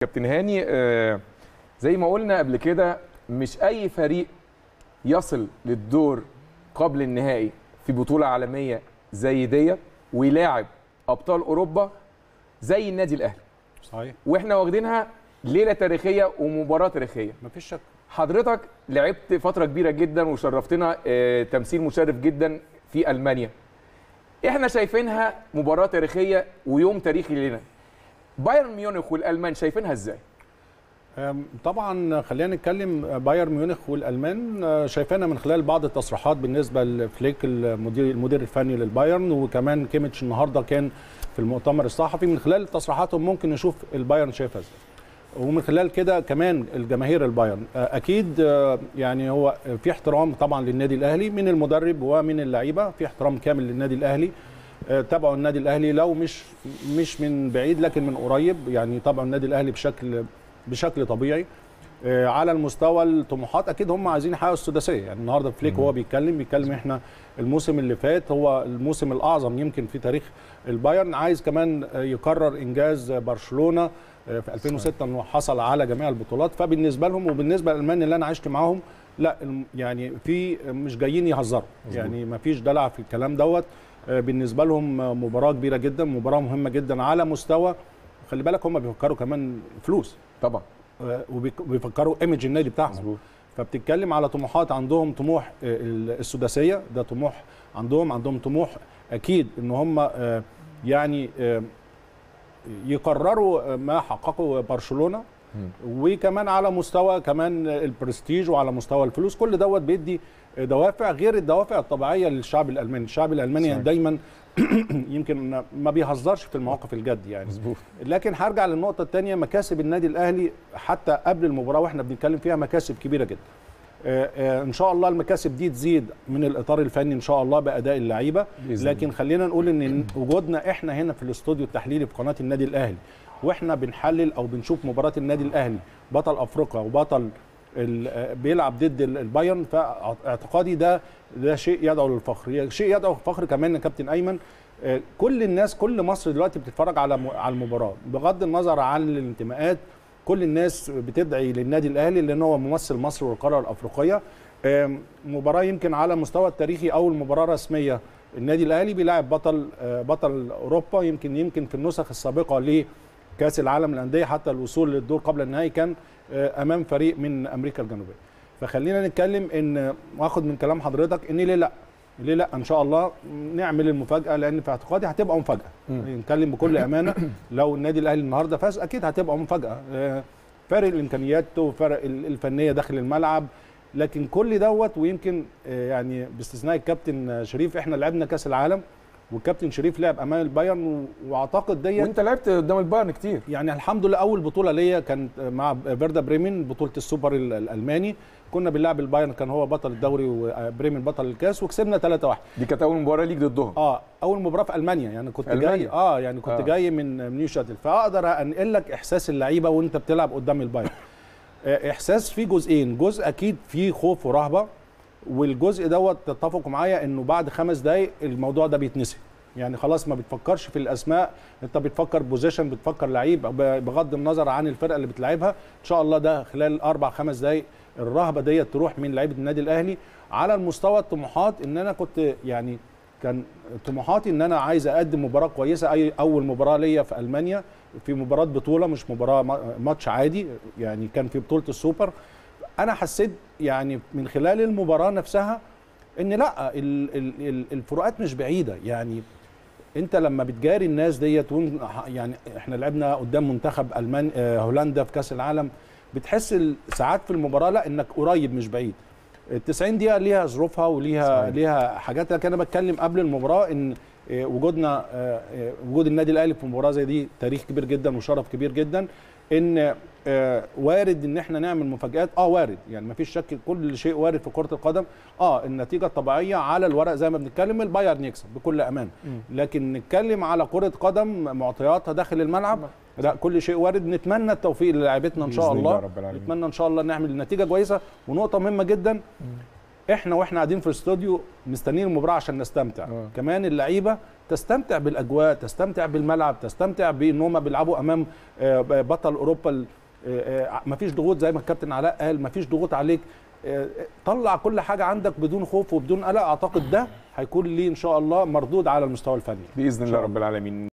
كابتن هاني آه، زي ما قلنا قبل كده مش اي فريق يصل للدور قبل النهائي في بطوله عالميه زي ديت ويلاعب ابطال اوروبا زي النادي الاهلي صحيح واحنا واخدينها ليله تاريخيه ومباراه تاريخيه مفيش شك حضرتك لعبت فتره كبيره جدا وشرفتنا آه، تمثيل مشرف جدا في المانيا احنا شايفينها مباراه تاريخيه ويوم تاريخي لنا بايرن ميونخ والالمان شايفينها ازاي أم، طبعا خلينا نتكلم بايرن ميونخ والالمان آه، شايفينها من خلال بعض التصريحات بالنسبه لفليك المدير المدير الفني للبايرن وكمان كيميتش النهارده كان في المؤتمر الصحفي من خلال تصريحاتهم ممكن نشوف البايرن شايفها ازاي ومن خلال كده كمان الجماهير البايرن آه، اكيد آه، يعني هو في احترام طبعا للنادي الاهلي من المدرب ومن اللعيبه في احترام كامل للنادي الاهلي آه، تابعوا النادي الاهلي لو مش مش من بعيد لكن من قريب يعني طبعا النادي الاهلي بشكل بشكل طبيعي آه، على المستوى الطموحات اكيد هم عايزين يحققوا السداسيه يعني النهارده فليك وهو بيتكلم بيتكلم احنا الموسم اللي فات هو الموسم الاعظم يمكن في تاريخ البايرن عايز كمان آه، يكرر انجاز برشلونه آه، في 2006 انه حصل على جميع البطولات فبالنسبه لهم وبالنسبه للالمان اللي انا عشت معاهم لا الم- يعني في مش جايين يهزروا يعني ما فيش دلع في الكلام دوت آه، بالنسبه لهم آه، مباراه كبيره جدا مباراه مهمه جدا على مستوى خلي بالك هم بيفكروا كمان فلوس طبعا آه، وبيك- وبيفكروا ايمج النادي بتاعهم مظبوط فبتتكلم على طموحات عندهم طموح آه، ال- السداسيه ده طموح عندهم عندهم طموح اكيد ان هم آه، يعني آه، يقرروا ما حققه برشلونه وكمان على مستوى كمان البرستيج وعلى مستوى الفلوس كل دوت بيدي دوافع غير الدوافع الطبيعيه للشعب الالماني الشعب الالماني صحيح. دايما يمكن ما بيهزرش في المواقف الجد يعني مظبوط لكن هرجع للنقطة الثانية مكاسب النادي الأهلي حتى قبل المباراة واحنا بنتكلم فيها مكاسب كبيرة جدا. آه، آه، إن شاء الله المكاسب دي تزيد من الإطار الفني إن شاء الله بأداء اللعيبة بإذن لكن خلينا نقول إن وجودنا إحنا هنا في الاستوديو التحليلي في قناة النادي الأهلي واحنا بنحلل أو بنشوف مباراة النادي الأهلي بطل أفريقيا وبطل ال- آه، بيلعب ضد ال- البايرن فاعتقادي ده ده شيء يدعو للفخر شيء يدعو للفخر كمان يا كابتن أيمن آه، كل الناس كل مصر دلوقتي بتتفرج على م- على المباراه بغض النظر عن الانتماءات كل الناس بتدعي للنادي الاهلي لان هو ممثل مصر والقاره الافريقيه آم، مباراه يمكن على المستوى التاريخي اول مباراه رسميه النادي الاهلي بيلاعب بطل آه، بطل اوروبا يمكن يمكن في النسخ السابقه لكاس العالم للانديه حتى الوصول للدور قبل النهائي كان آه، امام فريق من امريكا الجنوبيه فخلينا نتكلم ان واخد من كلام حضرتك ان ليه لا ليه لا ان شاء الله نعمل المفاجاه لان في اعتقادي هتبقى مفاجاه نتكلم بكل امانه لو النادي الاهلي النهارده فاز اكيد هتبقى مفاجاه آه، فارق الامكانيات وفرق ال- الفنيه داخل الملعب لكن كل دوت ويمكن آه، يعني باستثناء الكابتن آه، شريف احنا لعبنا كاس العالم والكابتن شريف لعب امام البايرن و- واعتقد ديت وانت لعبت قدام البايرن كتير يعني الحمد لله اول بطوله ليا كانت مع فيردا بريمن بطوله السوبر ال- الالماني كنا بنلعب البايرن كان هو بطل الدوري وبريمن بطل الكاس وكسبنا 3-1 دي كانت اول مباراه ليك ضدهم اه اول مباراه في المانيا يعني كنت ألمانيا. جاي اه يعني كنت آه. آه. جاي من من نيو شاتل فاقدر انقل لك احساس اللعيبه وانت بتلعب قدام البايرن آه، احساس فيه جزئين جزء اكيد فيه خوف ورهبه والجزء دوت تتفقوا معايا انه بعد خمس دقايق الموضوع ده بيتنسي يعني خلاص ما بتفكرش في الاسماء انت بتفكر بوزيشن بتفكر لعيب ب- بغض النظر عن الفرقه اللي بتلعبها ان شاء الله ده خلال اربع خمس دقايق الرهبه ديت تروح من لعيبه النادي الاهلي على المستوى الطموحات ان انا كنت يعني كان طموحاتي ان انا عايز اقدم مباراه كويسه اي اول مباراه ليا في المانيا في مباراه بطوله مش مباراه ما- ماتش عادي يعني كان في بطوله السوبر انا حسيت يعني من خلال المباراه نفسها ان لا ال- ال- ال- الفروقات مش بعيده يعني انت لما بتجاري الناس ديت ون- يعني احنا لعبنا قدام منتخب المان آه، هولندا في كاس العالم بتحس ال- ساعات في المباراه لا انك قريب مش بعيد ال 90 دقيقه ليها ظروفها وليها صحيح. ليها حاجات لكن انا بتكلم قبل المباراه ان آه، وجودنا آه، آه، وجود النادي الاهلي في مباراه زي دي تاريخ كبير جدا وشرف كبير جدا ان آه، وارد ان احنا نعمل مفاجات اه وارد يعني مفيش شك كل شيء وارد في كره القدم اه النتيجه الطبيعيه على الورق زي ما بنتكلم البايرن يكسب بكل امان لكن نتكلم على كره قدم معطياتها داخل الملعب لا كل شيء وارد نتمنى التوفيق للاعيبتنا ان شاء بإذن الله الله رب العالمين. نتمنى ان شاء الله نعمل نتيجه كويسه ونقطه مهمه جدا احنا واحنا قاعدين في الاستوديو مستنيين المباراه عشان نستمتع آه. كمان اللعيبه تستمتع بالاجواء تستمتع بالملعب تستمتع بان هم بيلعبوا امام آه، بطل اوروبا ال- آه، آه، مفيش ضغوط زي ما الكابتن علاء قال مفيش ضغوط عليك آه، طلع كل حاجه عندك بدون خوف وبدون قلق اعتقد ده هيكون ليه ان شاء الله مردود على المستوى الفني باذن الله شاء رب العالمين